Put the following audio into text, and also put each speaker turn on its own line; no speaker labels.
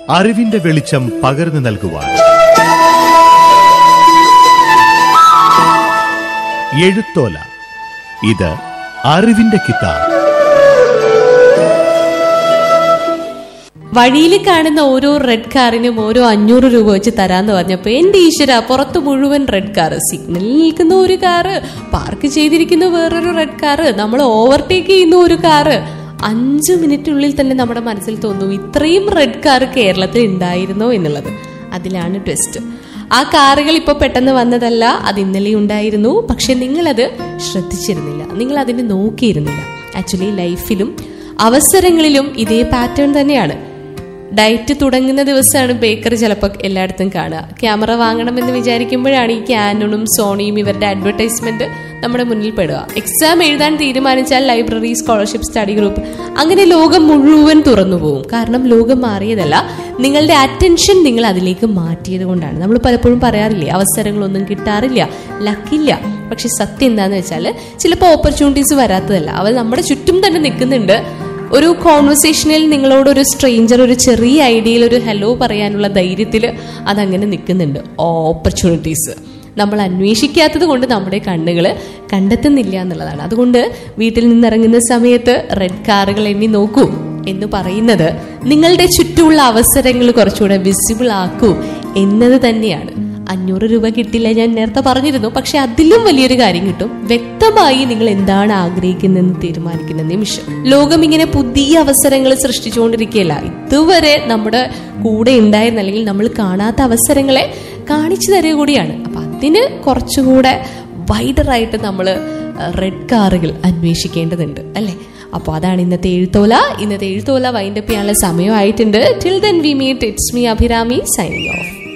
അറിവിന്റെ വെളിച്ചം പകർന്നു നൽകുവാൻ എഴുത്തോല ഇത് അറിവിന്റെ കിതാബ്
വഴിയിൽ കാണുന്ന ഓരോ റെഡ് കാറിനും ഓരോ അഞ്ഞൂറ് രൂപ വെച്ച് തരാന്ന് പറഞ്ഞപ്പോ എന്റെ ഈശ്വര പുറത്ത് മുഴുവൻ റെഡ് കാർ സിഗ്നലിൽ നിൽക്കുന്ന ഒരു കാറ് പാർക്ക് ചെയ്തിരിക്കുന്ന വേറൊരു റെഡ് കാറ് നമ്മൾ ഓവർടേക്ക് ചെയ്യുന്ന ഒരു കാറ് അഞ്ചു മിനിറ്റിനുള്ളിൽ തന്നെ നമ്മുടെ മനസ്സിൽ തോന്നും ഇത്രയും റെഡ് കാർ കേരളത്തിൽ ഉണ്ടായിരുന്നോ എന്നുള്ളത് അതിലാണ് ട്വിസ്റ്റ് ആ കാറുകൾ ഇപ്പോൾ പെട്ടെന്ന് വന്നതല്ല അത് ഇന്നലെ ഉണ്ടായിരുന്നു പക്ഷെ നിങ്ങളത് ശ്രദ്ധിച്ചിരുന്നില്ല നിങ്ങൾ അതിനെ നോക്കിയിരുന്നില്ല ആക്ച്വലി ലൈഫിലും അവസരങ്ങളിലും ഇതേ പാറ്റേൺ തന്നെയാണ് ഡയറ്റ് തുടങ്ങുന്ന ദിവസമാണ് ബേക്കറി ചിലപ്പോൾ എല്ലായിടത്തും കാണുക ക്യാമറ വാങ്ങണമെന്ന് വിചാരിക്കുമ്പോഴാണ് ഈ ക്യാനണും സോണിയും ഇവരുടെ അഡ്വർടൈസ്മെന്റ് നമ്മുടെ മുന്നിൽ പെടുക എക്സാം എഴുതാൻ തീരുമാനിച്ചാൽ ലൈബ്രറി സ്കോളർഷിപ്പ് സ്റ്റഡി ഗ്രൂപ്പ് അങ്ങനെ ലോകം മുഴുവൻ തുറന്നു പോകും കാരണം ലോകം മാറിയതല്ല നിങ്ങളുടെ അറ്റൻഷൻ നിങ്ങൾ അതിലേക്ക് മാറ്റിയത് കൊണ്ടാണ് നമ്മൾ പലപ്പോഴും പറയാറില്ലേ അവസരങ്ങളൊന്നും കിട്ടാറില്ല ലക്കില്ല പക്ഷെ സത്യം എന്താന്ന് വെച്ചാൽ ചിലപ്പോൾ ഓപ്പർച്യൂണിറ്റീസ് വരാത്തതല്ല അവർ നമ്മുടെ ചുറ്റും തന്നെ നിൽക്കുന്നുണ്ട് ഒരു കോൺവെർസേഷനിൽ നിങ്ങളോട് ഒരു സ്ട്രേഞ്ചർ ഒരു ചെറിയ ഐഡിയയിൽ ഒരു ഹലോ പറയാനുള്ള ധൈര്യത്തിൽ അതങ്ങനെ നിൽക്കുന്നുണ്ട് ഓപ്പർച്യൂണിറ്റീസ് നമ്മൾ അന്വേഷിക്കാത്തത് കൊണ്ട് നമ്മുടെ കണ്ണുകൾ കണ്ടെത്തുന്നില്ല എന്നുള്ളതാണ് അതുകൊണ്ട് വീട്ടിൽ നിന്നിറങ്ങുന്ന സമയത്ത് റെഡ് കാറുകൾ എണ്ണി നോക്കൂ എന്ന് പറയുന്നത് നിങ്ങളുടെ ചുറ്റുമുള്ള അവസരങ്ങൾ കുറച്ചുകൂടെ വിസിബിൾ ആക്കൂ എന്നത് തന്നെയാണ് അഞ്ഞൂറ് രൂപ കിട്ടില്ല ഞാൻ നേരത്തെ പറഞ്ഞിരുന്നു പക്ഷെ അതിലും വലിയൊരു കാര്യം കിട്ടും വ്യക്തമായി നിങ്ങൾ എന്താണ് ആഗ്രഹിക്കുന്നതെന്ന് തീരുമാനിക്കുന്ന നിമിഷം ലോകം ഇങ്ങനെ പുതിയ അവസരങ്ങൾ സൃഷ്ടിച്ചുകൊണ്ടിരിക്കുകയല്ല ഇതുവരെ നമ്മുടെ കൂടെ ഉണ്ടായിരുന്ന അല്ലെങ്കിൽ നമ്മൾ കാണാത്ത അവസരങ്ങളെ കാണിച്ചു തരിക കൂടിയാണ് അപ്പൊ അതിന് കുറച്ചുകൂടെ വൈഡറായിട്ട് നമ്മൾ റെഡ് കാറുകൾ അന്വേഷിക്കേണ്ടതുണ്ട് അല്ലേ അപ്പോൾ അതാണ് ഇന്നത്തെ എഴുത്തോല ഇന്നത്തെ എഴുത്തോല വൈൻഡപ്പ് ചെയ്യാനുള്ള സമയമായിട്ടുണ്ട് till then we meet it's me Abhirami signing of